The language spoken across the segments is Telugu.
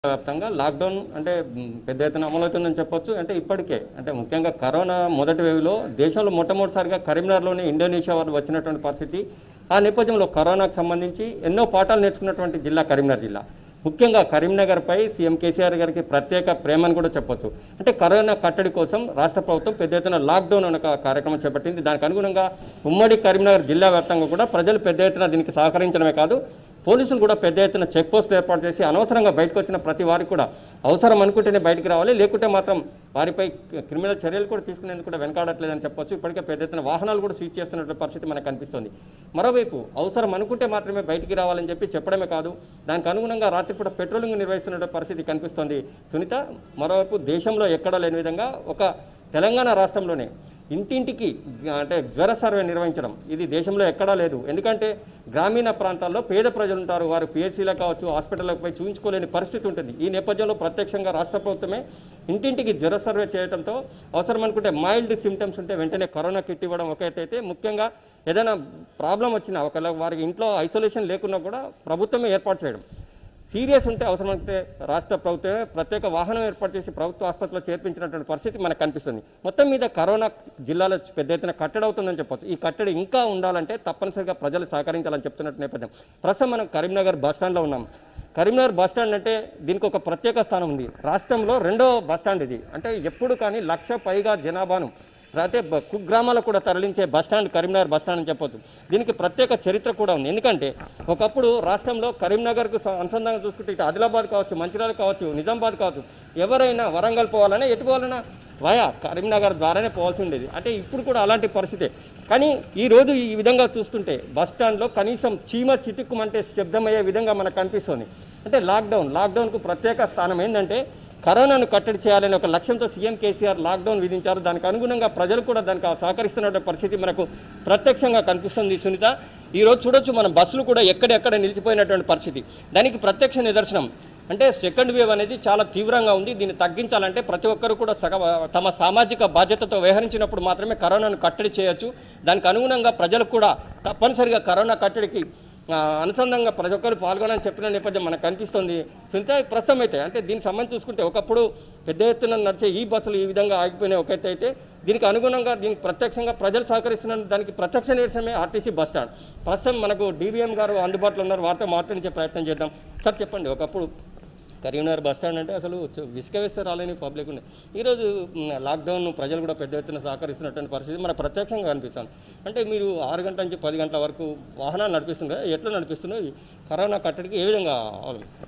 వ్యాప్తంగా లాక్డౌన్ అంటే మ్, పెద్ద ఎత్తున అమలవుతుందని చెప్పొచ్చు అంటే ఇప్పటికే అంటే ముఖ్యంగా కరోనా మొదటి వేవ్లో దేశంలో మొట్టమొదటిసారిగా కరీంనగర్లోని ఇండోనేషియా వాళ్ళు వచ్చినటువంటి పరిస్థితి ఆ నేపథ్యంలో కరోనాకు సంబంధించి ఎన్నో పాఠాలు నేర్చుకున్నటువంటి జిల్లా కరీంనగర్ జిల్లా ముఖ్యంగా కరీంనగర్పై సీఎం కేసీఆర్ గారికి ప్రత్యేక ప్రేమని కూడా చెప్పొచ్చు అంటే కరోనా కట్టడి కోసం రాష్ట్ర ప్రభుత్వం పెద్ద ఎత్తున లాక్డౌన్ అనే ఒక కార్యక్రమం చేపట్టింది దానికి అనుగుణంగా ఉమ్మడి కరీంనగర్ జిల్లా వ్యాప్తంగా కూడా ప్రజలు పెద్ద ఎత్తున దీనికి సహకరించడమే కాదు పోలీసులు కూడా పెద్ద ఎత్తున చెక్ పోస్టులు ఏర్పాటు చేసి అనవసరంగా బయటకు వచ్చిన ప్రతి వారికి కూడా అవసరం అనుకుంటేనే బయటికి రావాలి లేకుంటే మాత్రం వారిపై క్రిమినల్ చర్యలు కూడా తీసుకునేందుకు కూడా వెనకాడట్లేదని చెప్పొచ్చు ఇప్పటికే పెద్ద ఎత్తున వాహనాలు కూడా సీజ్ చేస్తున్నటువంటి పరిస్థితి మనకు కనిపిస్తుంది మరోవైపు అవసరం అనుకుంటే మాత్రమే బయటికి రావాలని చెప్పి చెప్పడమే కాదు దానికి అనుగుణంగా రాత్రిపూట పెట్రోలింగ్ నిర్వహిస్తున్న పరిస్థితి కనిపిస్తోంది సునీత మరోవైపు దేశంలో ఎక్కడా లేని విధంగా ఒక తెలంగాణ రాష్ట్రంలోనే ఇంటింటికి అంటే జ్వర సర్వే నిర్వహించడం ఇది దేశంలో ఎక్కడా లేదు ఎందుకంటే గ్రామీణ ప్రాంతాల్లో పేద ప్రజలు ఉంటారు వారు పిహెచ్సీలో కావచ్చు హాస్పిటల్లకు పోయి చూపించుకోలేని పరిస్థితి ఉంటుంది ఈ నేపథ్యంలో ప్రత్యక్షంగా రాష్ట్ర ప్రభుత్వమే ఇంటింటికి జ్వర సర్వే చేయడంతో అవసరం అనుకుంటే మైల్డ్ సిమ్టమ్స్ ఉంటే వెంటనే కరోనా కిట్ ఇవ్వడం ఒక ఎత్తు అయితే ముఖ్యంగా ఏదైనా ప్రాబ్లం వచ్చినా ఒకవేళ వారికి ఇంట్లో ఐసోలేషన్ లేకున్నా కూడా ప్రభుత్వమే ఏర్పాటు చేయడం సీరియస్ ఉంటే అవసరమైతే రాష్ట్ర ప్రభుత్వమే ప్రత్యేక వాహనం ఏర్పాటు చేసి ప్రభుత్వ ఆసుపత్రిలో చేర్పించినటువంటి పరిస్థితి మనకు కనిపిస్తుంది మొత్తం మీద కరోనా జిల్లాలో పెద్ద ఎత్తున కట్టడి అవుతుందని చెప్పొచ్చు ఈ కట్టడి ఇంకా ఉండాలంటే తప్పనిసరిగా ప్రజలు సహకరించాలని చెప్తున్నట్టు నేపథ్యం ప్రస్తుతం మనం కరీంనగర్ బస్ స్టాండ్లో ఉన్నాం కరీంనగర్ బస్ స్టాండ్ అంటే దీనికి ఒక ప్రత్యేక స్థానం ఉంది రాష్ట్రంలో రెండో బస్ స్టాండ్ ఇది అంటే ఎప్పుడు కానీ లక్ష పైగా జనాభాను అయితే బ- కుగ్రామాలకు కూడా తరలించే bus stand Karimnagar bus stand అని చెప్పొచ్చు దీనికి ప్రత్యేక చరిత్ర కూడా ఉంది ఎందుకంటే ఒకప్పుడు రాష్ట్రంలో కరీంనగర్కు స- అనుసంధానం చూసుకుంటే ఇటు ఆదిలాబాద్ కావచ్చు మంచిర్యాల కావచ్చు నిజామాబాద్ కావచ్చు ఎవరైనా వరంగల్ పోవాలన్నా ఎటు పోవాలన్నా వయా కరీంనగర్ ద్వారానే పోవాల్సి ఉండేది అంటే ఇప్పుడు కూడా అలాంటి పరిస్థితే కానీ ఈ రోజు ఈ విధంగా చూస్తుంటే బస్ స్టాండ్లో కనీసం చీమ చిటుక్కుమంటే శబ్దమయ్యే విధంగా మనకు కనిపిస్తుంది అంటే లాక్డౌన్ లాక్డౌన్కు ప్రత్యేక స్థానం ఏంటంటే కరోనాను కట్టడి చేయాలనే ఒక లక్ష్యంతో సీఎం కేసీఆర్ లాక్డౌన్ విధించారు దానికి అనుగుణంగా ప్రజలు కూడా దానికి సహకరిస్తున్న పరిస్థితి మనకు ప్రత్యక్షంగా కనిపిస్తుంది సునీత ఈరోజు చూడొచ్చు మన బస్సులు కూడా ఎక్కడెక్కడ నిలిచిపోయినటువంటి పరిస్థితి దానికి ప్రత్యక్ష నిదర్శనం అంటే సెకండ్ వేవ్ అనేది చాలా తీవ్రంగా ఉంది దీన్ని తగ్గించాలంటే ప్రతి ఒక్కరు కూడా సగ తమ సామాజిక బాధ్యతతో వ్యవహరించినప్పుడు మాత్రమే కరోనాను కట్టడి చేయొచ్చు దానికి అనుగుణంగా ప్రజలకు కూడా తప్పనిసరిగా కరోనా కట్టడికి ఆ, అనుసంధానంగా ప్రతి ఒక్కరు పాల్గొనని చెప్పిన నేపథ్యం మనకు కనిపిస్తుంది సునీత ప్రస్తుతం అయితే అంటే దీనికి సంబంధించి చూసుకుంటే ఒకప్పుడు పెద్ద ఎత్తున నడిచే ఈ బస్సులు ఈ విధంగా ఆగిపోయినాయి ఒక ఎత్తు అయితే దీనికి అనుగుణంగా దీనికి ప్రత్యక్షంగా ప్రజలు సహకరిస్తున్న దానికి ప్రత్యక్ష నిరసనమే ఆర్టీసీ బస్ స్టాండ్ ప్రస్తుతం మనకు డీబీఎం గారు అందుబాటులో ఉన్నారు వారితో మాట్లాడించే ప్రయత్నం చేద్దాం సార్ చెప్పండి ఒకప్పుడు కరీంనగర్ బస్ స్టాండ్ అంటే అసలు చ- విసుక వేస్తే రాలేని పబ్లిక్ ఉంది ఈరోజు మ్, లాక్డౌన్ ప్రజలు కూడా పెద్ద ఎత్తున సహకరిస్తున్నటువంటి పరిస్థితి మనకు ప్రత్యక్షంగా కనిపిస్తుంది అంటే మీరు ఆరు గంటల నుంచి పది గంటల వరకు వాహనాలు నడిపిస్తుంది కదా ఎట్లా నడిపిస్తున్నారు ఈ కరోనా కట్టడికి ఏ విధంగా అవలంబిస్తారు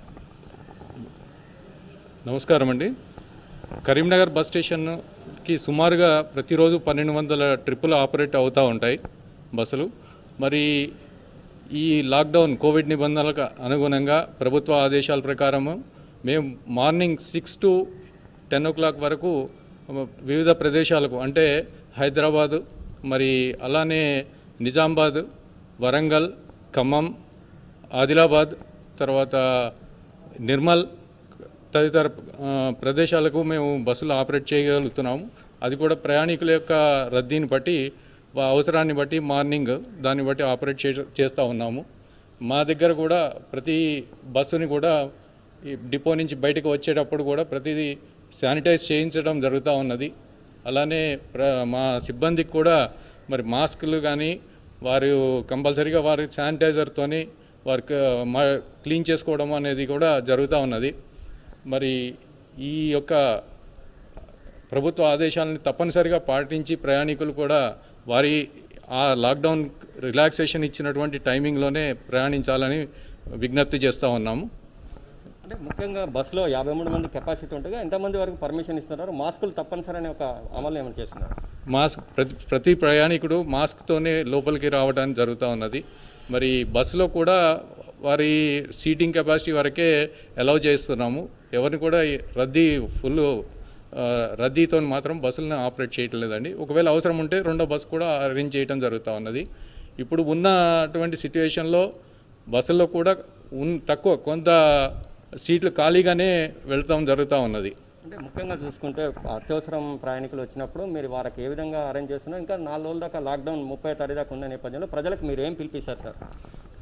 నమస్కారం అండి కరీంనగర్ బస్ స్టేషన్కి సుమారుగా ప్రతిరోజు పన్నెండు వందల ట్రిప్పులు ఆపరేట్ అవుతూ ఉంటాయి బస్సులు మరి ఈ లాక్డౌన్ కోవిడ్ నిబంధనలకు అనుగుణంగా ప్రభుత్వ ఆదేశాల ప్రకారము మేము morning six to ten o'clock వరకు వివిధ ప్రదేశాలకు అంటే హైదరాబాదు మరి అలానే నిజామాబాద్ వరంగల్ ఖమ్మం ఆదిలాబాద్ తర్వాత నిర్మల్ తదితర ఆ, ప్రదేశాలకు మేము బస్సులు ఆపరేట్ చేయగలుగుతున్నాము అది కూడా ప్రయాణికుల యొక్క రద్దీని బట్టి వా- అవసరాన్ని బట్టి మార్నింగ్ దాన్ని బట్టి ఆపరేట్ చే చేస్తూ ఉన్నాము మా దగ్గర కూడా ప్రతి బస్సుని కూడా ఈ డిపో నుంచి బయటకు వచ్చేటప్పుడు కూడా ప్రతిదీ శానిటైజ్ చేయించడం జరుగుతూ ఉన్నది అలానే ప్ర మా సిబ్బందికి కూడా మరి మాస్కులు కానీ వారు కంపల్సరీగా వారి శానిటైజర్తోని వారికి మా క్లీన్ చేసుకోవడం అనేది కూడా జరుగుతూ ఉన్నది మరి ఈ యొక్క ప్రభుత్వ ఆదేశాలను తప్పనిసరిగా పాటించి ప్రయాణికులు కూడా వారి ఆ లాక్డౌన్ రిలాక్సేషన్ ఇచ్చినటువంటి టైమింగ్లోనే ప్రయాణించాలని విజ్ఞప్తి చేస్తూ ఉన్నాము అంటే ముఖ్యంగా బస్సులో యాభై మూడు మంది కెపాసిటీ ఉండగా ఎంతమంది వరకు పర్మిషన్ ఇస్తున్నారు మాస్కులు తప్పనిసరి అనే ఒక అమలు ఏమైనా చేస్తున్నారు మాస్క్ ప్రతి ప్రతి ప్రయాణికుడు మాస్క్తోనే లోపలికి రావడానికి జరుగుతూ ఉన్నది మరి బస్సులో కూడా వారి సీటింగ్ కెపాసిటీ వరకే అలౌ చేస్తున్నాము ఎవరిని కూడా ఈ రద్దీ ఫుల్ రద్దీతో మాత్రం బస్సులను ఆపరేట్ చేయటం లేదండి ఒకవేళ అవసరం ఉంటే రెండో బస్సు కూడా అరేంజ్ చేయడం జరుగుతూ ఉన్నది ఇప్పుడు ఉన్నటువంటి సిచ్యువేషన్లో బస్సుల్లో కూడా ఉన్ తక్కువ కొంత సీట్లు ఖాళీగానే వెళ్తాం జరుగుతూ ఉన్నది అంటే ముఖ్యంగా చూసుకుంటే అత్యవసరం ప్రయాణికులు వచ్చినప్పుడు మీరు వారికి ఏ విధంగా అరేంజ్ చేస్తున్నారు ఇంకా నాలుగు రోజుల దాకా లాక్డౌన్ ముప్పై తారీఖు దాకా ఉన్న నేపథ్యంలో ప్రజలకు మీరు ఏం పిలిపిస్తారు సార్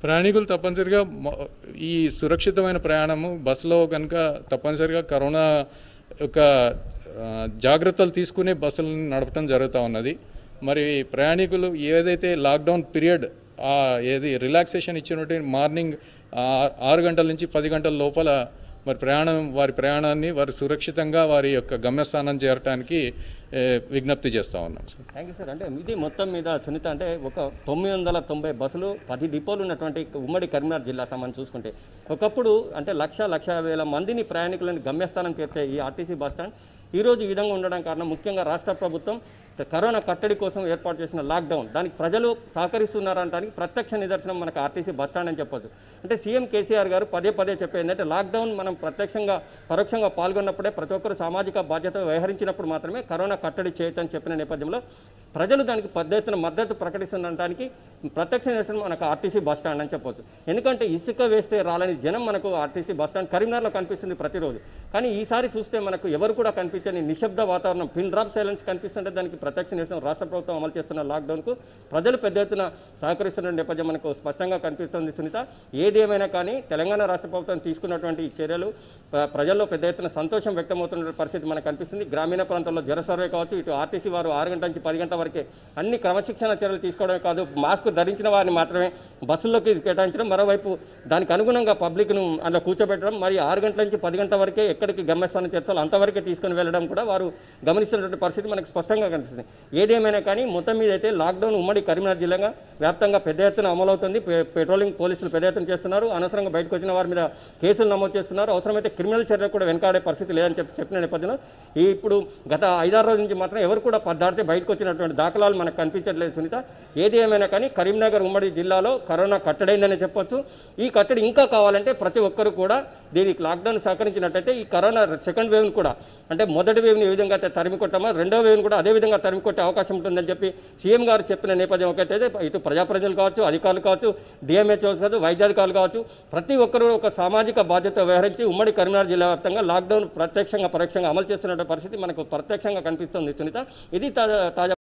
ప్రయాణికులు తప్పనిసరిగా మ- ఈ సురక్షితమైన ప్రయాణము బస్సులో కనుక తప్పనిసరిగా కరోనా యొక్క ఆ, జాగ్రత్తలు తీసుకునే బస్సులను నడపడం జరుగుతూ ఉన్నది మరి ప్రయాణికులు ఏదైతే లాక్డౌన్ పీరియడ్ ఆ ఏది రిలాక్సేషన్ ఇచ్చినట్టు మార్నింగ్ ఆ, ఆరు గంటల నుంచి పది గంటల లోపల మరి ప్రయాణం వారి ప్రయాణాన్ని వారి సురక్షితంగా వారి యొక్క గమ్యస్థానం చేరటానికి ఏ, విజ్ఞప్తి చేస్తూ ఉన్నాం సార్ థ్యాంక్ యూ సార్ అంటే ఇది మొత్తం మీద సునీత అంటే ఒక తొమ్మిది వందల తొంభై బస్సులు పది డిపోలు ఉన్నటువంటి ఉమ్మడి కరీంనగర్ జిల్లా సంబంధం చూసుకుంటే ఒకప్పుడు అంటే లక్ష లక్ష వేల మందిని ప్రయాణికులను గమ్యస్థానం చేర్చే ఈ ఆర్టీసీ బస్ స్టాండ్ ఈ రోజు ఈ విధంగా ఉండడం కారణం ముఖ్యంగా రాష్ట్ర ప్రభుత్వం కరోనా కట్టడి కోసం ఏర్పాటు చేసిన లాక్డౌన్ దానికి ప్రజలు సహకరిస్తున్నారనడానికి ప్రత్యక్ష నిదర్శనం మనకు ఆర్టీసీ బస్ స్టాండ్ అని చెప్పొచ్చు అంటే సీఎం కేసీఆర్ గారు పదే పదే చెప్పేది ఏంటంటే లాక్డౌన్ మనం ప్రత్యక్షంగా పరోక్షంగా పాల్గొన్నప్పుడే ప్రతి ఒక్కరు సామాజిక బాధ్యత వ్యవహరించినప్పుడు మాత్రమే కరోనా కట్టడి చేయొచ్చు అని చెప్పిన నేపథ్యంలో ప్రజలు దానికి పెద్ద ఎత్తున మద్దతు ప్రకటిస్తుండటానికి ప్రత్యక్ష నిదర్శనం మనకు ఆర్టీసీ బస్ స్టాండ్ అని చెప్పొచ్చు ఎందుకంటే ఇసుక వేస్తే రాలని జనం మనకు ఆర్టీసీ బస్ స్టాండ్ కరీంనగర్లో కనిపిస్తుంది ప్రతిరోజు కానీ ఈసారి చూస్తే మనకు ఎవరు కూడా కనిపించని నిశ్శబ్ద వాతావరణం పిన్ డ్రాప్ సైలెన్స్ కనిపిస్తుంటే దానికి ప్రత్యక్ష నిదర్శనం రాష్ట్ర ప్రభుత్వం అమలు చేస్తున్న లాక్డౌన్కు ప్రజలు పెద్ద ఎత్తున సహకరిస్తున్న నేపథ్యం మనకు స్పష్టంగా కనిపిస్తుంది సునీత ఏది ఏమైనా కానీ తెలంగాణ రాష్ట్ర ప్రభుత్వం తీసుకున్నటువంటి ఈ చర్యలు ప్ర- ప్రజల్లో పెద్ద ఎత్తున సంతోషం వ్యక్తమవుతున్న పరిస్థితి మనకు కనిపిస్తుంది గ్రామీణ ప్రాంతాల్లో జ్వర సర్వే కావచ్చు ఇటు ఆర్టీసీ వారు ఆరు గంటల నుంచి పది గంటల వరకే అన్ని క్రమశిక్షణ చర్యలు తీసుకోవడమే కాదు మాస్క్ ధరించిన వారిని మాత్రమే బస్సుల్లోకి కేటాయించడం మరోవైపు దానికి అనుగుణంగా పబ్లిక్ను అందులో కూర్చోబెట్టడం మరి ఆరు గంటల నుంచి పది గంటల వరకే ఎక్కడికి గమ్యస్థానం చేర్చాలో అంతవరకే తీసుకుని వెళ్ళడం కూడా వారు గమనిస్తున్నటువంటి పరిస్థితి మనకు స్పష్టంగా కనిపిస్తుంది ఏదేమైనా కానీ మొత్తం మీద అయితే లాక్డౌన్ ఉమ్మడి కరీంనగర్ జిల్లాగా వ్యాప్తంగా పెద్ద ఎత్తున అమలవుతుంది పె- పెట్రోలింగ్ పోలీసులు పెద్ద ఎత్తున చేస్తున్నారు అనవసరంగా బయటకు వచ్చిన వారి మీద కేసులు నమోదు చేస్తున్నారు అవసరమైతే క్రిమినల్ చర్యలు కూడా వెనకాడే పరిస్థితి లేదని చెప్పి చెప్పిన నేపథ్యంలో ఈ ఇప్పుడు గత ఐదారు రోజుల నుంచి మాత్రం ఎవరు కూడా పద్దాడితే బయటకు వచ్చినటువంటి దాఖలాలు మనకు కనిపించట్లేదు సునీత ఏది ఏమైనా కానీ కరీంనగర్ ఉమ్మడి జిల్లాలో కరోనా కట్టడైందని చెప్పొచ్చు ఈ కట్టడి ఇంకా కావాలంటే ప్రతి ఒక్కరు కూడా దీనికి లాక్డౌన్ సహకరించినట్టయితే ఈ కరోనా సెకండ్ వేవ్ని కూడా అంటే మొదటి వేవ్ని ఏ విధంగా అయితే తరిమి కొట్టామో రెండో వేవ్ని కూడా అదే విధంగా తరిమి కొట్టే అవకాశం ఉంటుందని చెప్పి సీఎం గారు చెప్పిన నేపథ్యం ఒకటైతే ఇటు ప్రజాప్రతినిధులు కావచ్చు అధికారులు కావచ్చు డిఎంహెచ్ఓస్ కావచ్చు వైద్యాధికారులు కావచ్చు ప్రతి ఒక్కరూ ఒక సామాజిక బాధ్యత వ్యవహరించి ఉమ్మడి కరీంనగర్ జిల్లా వ్యాప్తంగా లాక్డౌన్ ప్రత్యక్షంగా పరోక్షంగా అమలు చేస్తున్న పరిస్థితి మనకు ప్రత్యక్షంగా కనిపిస్తుంది సునీత ఇది తా- తాజా